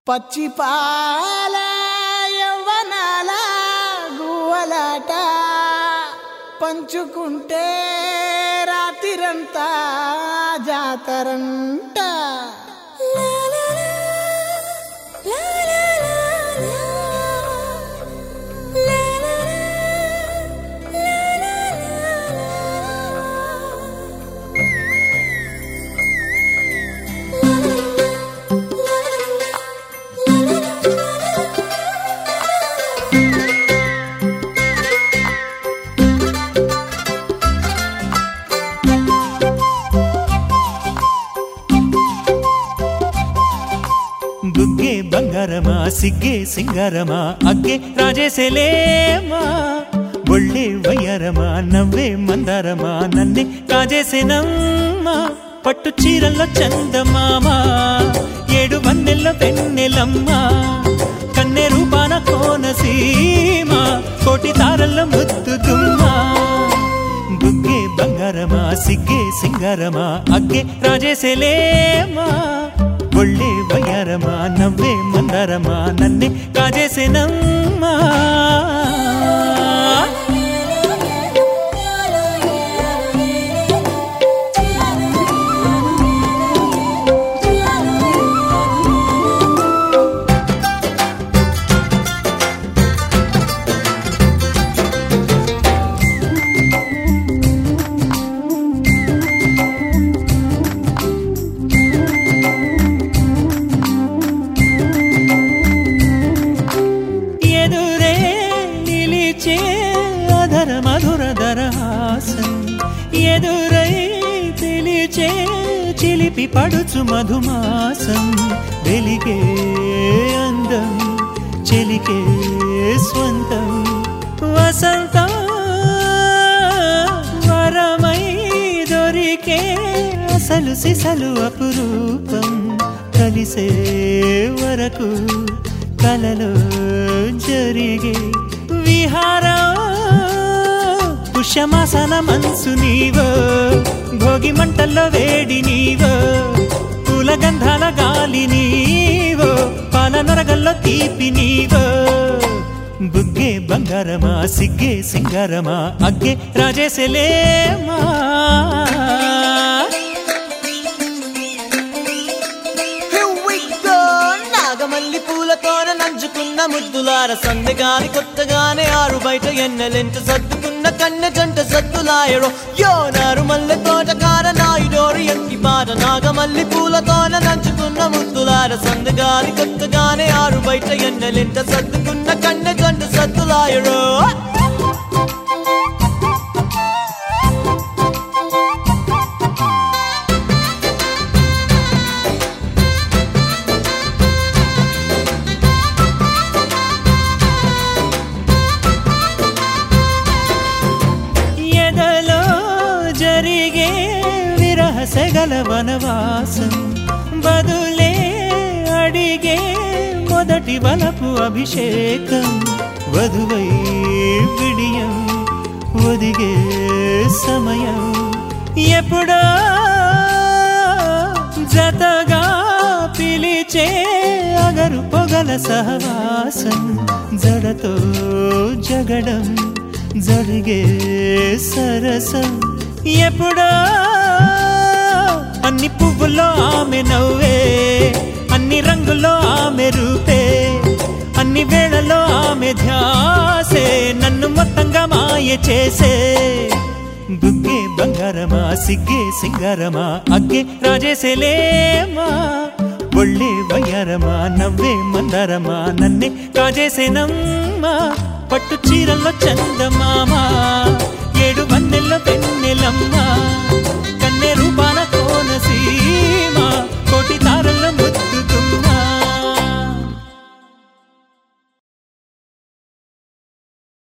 పచ్చి పాల యవ్వనాల గువ్వలాట పంచుకుంటే రాత్రిరంతా జాతరంట బుగ్గే బంగారమా సిగ్గే సింగారమా అగ్గే రాజేసేలేమా ఒళ్ళే వయ్యారమా నవ్వే మందారమా నన్నే కాజేసేనమ్మా పట్టు చీరల్లో చందమామా ఏడు వన్నెల్లో వెన్నెలమ్మా కన్నె రూపాన కోనసీమ కోటి తారల్లో ముద్దుగుమ్మా బుగ్గే బంగారమా సిగ్గే సింగారమా అగ్గే రాజేసేలేమా ఒళ్ళే వయ్యారమా నవ్వే మందారమా నన్నే కాజేసేనమ్మా ఎదురే నిలిచే అధర మధుర దరహాసం ఎదురై పిలిచే చిలిపి పడుచు మధుమాసం వెలిగే అందం చెలికే స్వంతం వసంతం వరమై దొరికే అసలు సిసలు అపురూపం కలిసే వరకు కలలో జరిగే విహారం పుష్యమాసన మనసు నీవో భోగి మంటల్లో వేడి నీవో పూల గంధాల గాలి నీవో పాల నొరగల్లో తీపి నీవో బుగ్గే బంగారమా సిగ్గే సింగారమా అగ్గే రాజేసలేమా Here we go! నాగమల్లి పూలతోన నంచుకున్న ముద్దులార సందెగాని కొత్తగానే ఆరు బయట ఎన్నెలెంట సర్దుకున్న కన్నె జంట సద్దులాయడో యో నారు మల్లె తోటకార నాయుడోరు ఎంకి బాట నాగమల్లి పూలతోన నంచుకున్న ముద్దులార సందెగాని కొత్తగానే ఆరు బయట ఎన్నెలెంట సర్దుకున్న కన్నె జంట సద్దులాయడో ఎదలో జరిగే విరహ సెగల వనవాసం బదులే అడిగే మొదటి వలపు అభిషేకం వధువై విడియం ఒదిగే సమయం ఎప్పుడో జతగా పిలిచే అగరు పొగల సహవాసం జడతో జగడం జరిగే సరసం ఎప్పుడో అన్ని పువ్వుల్లో ఆమె నవ్వే అన్ని రంగుల్లో ఆమె రూపే అన్ని వేళల్లో ఆమె ధ్యాసే నన్ను మొత్తంగా మాయ చేసే బుగ్గే బంగారమా సిగ్గే సింగారమా అగ్గే రాజేసేలేమా ఒళ్ళే వయ్యారమా నవ్వే మందారమా నన్నే కాజేసేనమ్మా పట్టు చీరల్లో చందమామా ఏడు వన్నెల్లో పెన్నెలమ్మా కన్నె రూపాన